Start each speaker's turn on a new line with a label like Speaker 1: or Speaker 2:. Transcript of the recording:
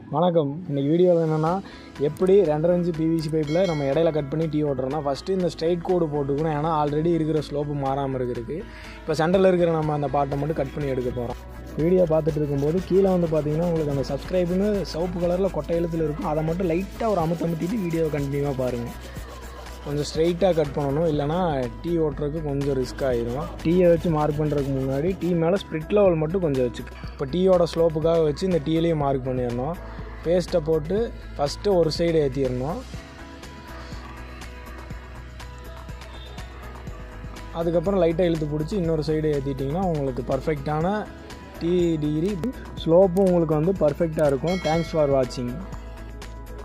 Speaker 1: வணக்கம் இன்றைக்கி வீடியோவில் என்னென்னா எப்படி ரெண்டரை இன்ச்சு பிவிசி பைப்பில் நம்ம இடையில கட் பண்ணி டீ ஓட்டுறோம்னா ஃபஸ்ட்டு இந்த ஸ்ட்ரைட் கோடு போட்டுக்கணும் ஏன்னா ஆல்ரெடி இருக்கிற ஸ்லோப்பு மாறாமல் இருக்கிறதுக்கு இப்போ சென்டரில் இருக்கிற நம்ம அந்த பாட்டை மட்டும் கட் பண்ணி எடுக்க போகிறோம் வீடியோ பார்த்துட்டு இருக்கும்போது கீழே வந்து பார்த்தீங்கன்னா உங்களுக்கு அந்த சப்ஸ்கிரைப்னு சிவப்பு கலரில் கொட்டை எழுத்தில் இருக்கும் அதை மட்டும் லைட்டாக ஒரு அமுத்து அமுத்திட்டு வீடியோ கண்டினியூவாக பாருங்கள் கொஞ்சம் ஸ்ட்ரைட்டாக கட் பண்ணணும் இல்லைனா டீ ஓட்டுறதுக்கு கொஞ்சம் ரிஸ்க் ஆயிரும் டீயை வச்சு மார்க் பண்ணுறதுக்கு முன்னாடி டீ மேலே ஸ்ப்ரிட் லெவல் மட்டும் கொஞ்சம் வச்சு இப்போ டீயோட ஸ்லோப்புக்காக வச்சு இந்த டீலையும் மார்க் பண்ணிடணும் பேஸ்ட்டை போட்டு ஃபஸ்ட்டு ஒரு சைடு ஏற்றிடணும் அதுக்கப்புறம் லைட்டாக இழுத்து பிடிச்சி இன்னொரு சைடு ஏற்றிட்டிங்கன்னா உங்களுக்கு பர்ஃபெக்டான டீ டிகிரி ஸ்லோப்பும் உங்களுக்கு வந்து பர்ஃபெக்டாக இருக்கும் தேங்க்ஸ் ஃபார் வாட்சிங்